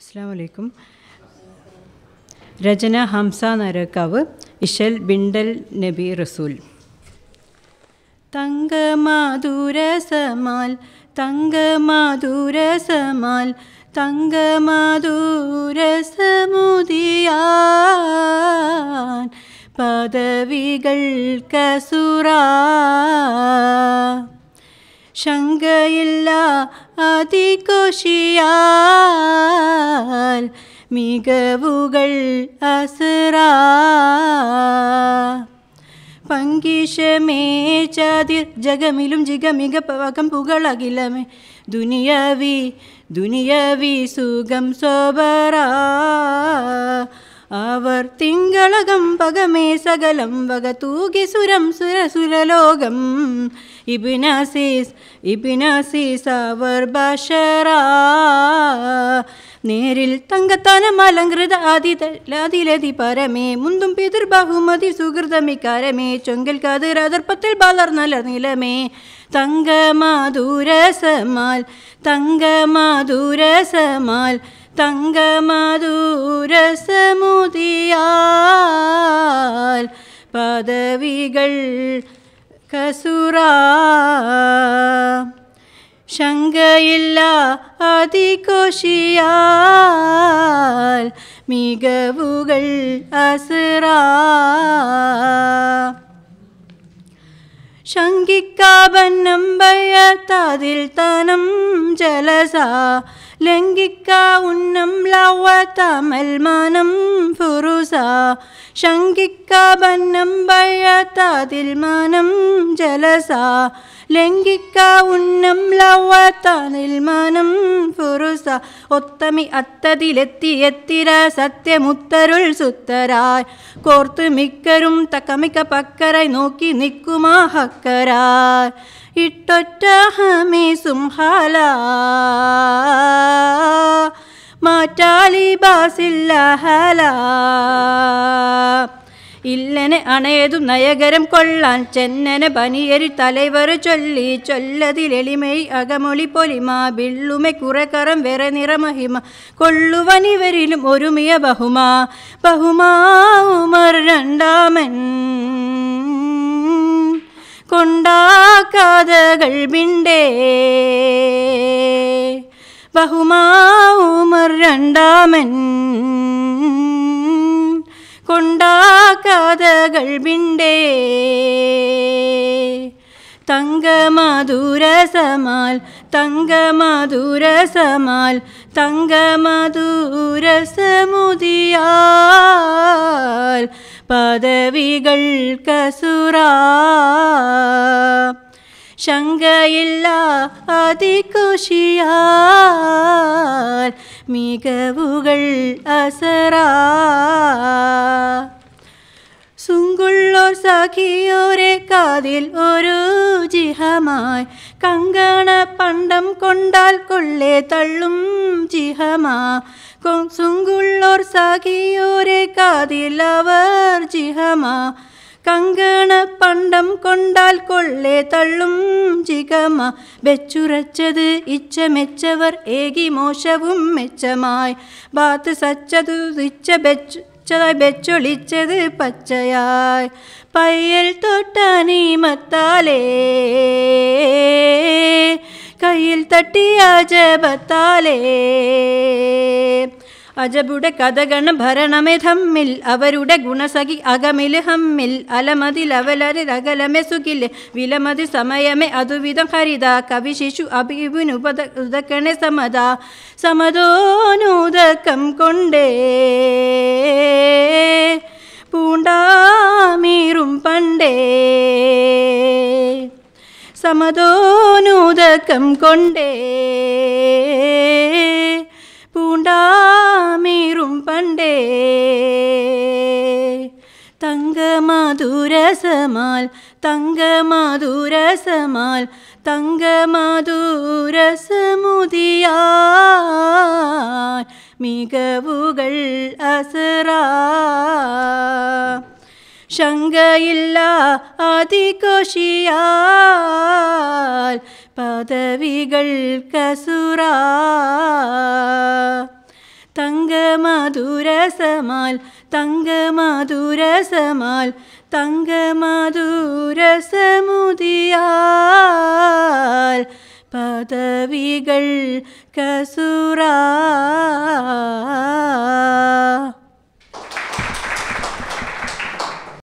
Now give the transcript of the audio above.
അസ്സാം വലൈക്കും രചന ഹംസ നരക്കാവ് ഇഷൽ ബിണ്ടൽ നബി റസൂൽ തങ്കമാധുരസമാൽ തങ്കമാധുരസമാൽ തങ്കമാധുരസമുദിയാൻ പദവികൾ കസുറ ശങ്കയില്ല അതികോശിയാൽ മികവുകൾ അസുറ പങ്കിഷമേചാതിർ ജഗമിലും ജിഗമിക പകം പുകളകിലമേ ദുനിയവി ദുനിയവി സുഖം സോബറ അവർ തിങ്കളകം പകമേ സകലം വക തൂകി സുരം സുര സുരലോകം ഇബിനാസീസ് ഇബിനാസീസ് അവർ ബഷറ നേരിൽ തങ്കത്താനം അലങ്കൃത ആദിലതി പരമേ മുന്തും പിതൃ ബഹുമതി സുഹൃതമിക്കാരമേ ചൊങ്കൽ കതിർ അതിർപ്പത്തിൽ വളർന്നല നിലമേ തങ്കമാധുരസമാൽ തങ്കമാധുരസമാൽ തങ്കമാധുരസമുദിയാൽ പദവികൾ കസുറ ശങ്കയില്ല അതികോശിയാൽ മികവുകൾ അസുറ ശങ്കിക്കാബന്നമ്പയത്താതിൽ തനം ജലസ ലംഘിക്ക ഉന്നം ലവതമൽ മനം ഫുറുസ ശങ്കിക്കാബന്നമ്പയത്താതിൽ മനം ജലസ ലംഘിക്ക ഉന്നം ലവത്താനിൽ മനം ഫുറുസ ഒത്തമി അത്തതിലെത്തിയെത്തിര സത്യമുത്തരുൾ സുത്തരായി കോർത്ത് മിക്കരും തക്കമിക്ക പക്കരായി നോക്കി നിൽക്കുമാ ഹക്കരായി ഇട്ടൊറ്റ ഹമീസും ഹാല മാറ്റാലി ബാസില്ല ഹല ഇല്ലനെ അണയതും നയകരം കൊള്ളാൻ ചെന്നനെ പനിയരി തലൈവർ ചൊല്ലി ചൊല്ലതിലെളിമൈ അകമൊളി പൊലിമ ബിള്ളുമെ കുറക്കറം വെറെ നിറമഹിമ കൊള്ളുവനിവരിലും ഒരുമിയ ബഹുമാ ബഹുമാ ഉമർ രണ്ടാമൻ കൊണ്ടാക്കാതകൾ ബിണ്ടേ ബഹുമാ ഉമർ രണ്ടാമൻ കൊണ്ടാക്കാതകൾ ബിണ്ടേ തങ്കമധുരസമാൽ തങ്കമധുരസമാൽ തങ്കമധുരസമുദിയാൽ പദവികൾ കസുറ ശങ്കയില്ല അതികുശിയാൽ മികവുകൾ അസറ സുങ്കുള്ളോർ സഖിയോരെ കാതിൽ ഒരു ജിഹമായി കങ്കണ പണ്ടം കൊണ്ടാൽ കൊള്ളേ തള്ളും ജിഹമാ സുങ്കുള്ളോർ സഖിയോരെ കാതിൽ അവർ ജിഹമാ കങ്കണ പണ്ടം കൊണ്ടാൽ കൊള്ളേ തള്ളും ജിഗമ വെച്ചുറച്ചത് ഇച്ച മെച്ചവർ ഏകി മോശവും മെച്ചമായി ബാത്ത് സച്ചതു ഇച്ച ബെച്ചു പച്ചതായി വെച്ചൊളിച്ചത് പച്ചയായി പയ്യൽ തൊട്ടനീമത്താലേ കയ്യിൽ തട്ടിയ ജപത്താലേ അജബുടെ കഥകണ ഭരണമേ ധമ്മിൽ അവരുടെ ഗുണസഖി അകമിൽ ഹമ്മിൽ അലമതിൽ അവലര് അകലമെ സുഖില് വിലമതി സമയമേ അതുവിധം ഹരിത കവി ശിശു അഭിവിനുപത ഉദക്കണെ സമത സമതോനുദക്കം കൊണ്ടേ പൂണ്ടാമീറും പണ്ടേ സമതോനുദക്കം കൊണ്ടേ പൂണ്ടാമീറും പണ്ടേ തങ്കമധുരസമാൽ തങ്കമധുരസമാൽ തങ്കമധുരസമുദിയാൻ മികവുകൾ അസറ ശങ്കയില്ല അതികോശിയാൽ പദവികൾ കസുറ തങ്കമധുരസമാൽ തങ്കമധുരസമാൽ തങ്കമധുരസമുദിയാൽ പദവികൾ കസുറാ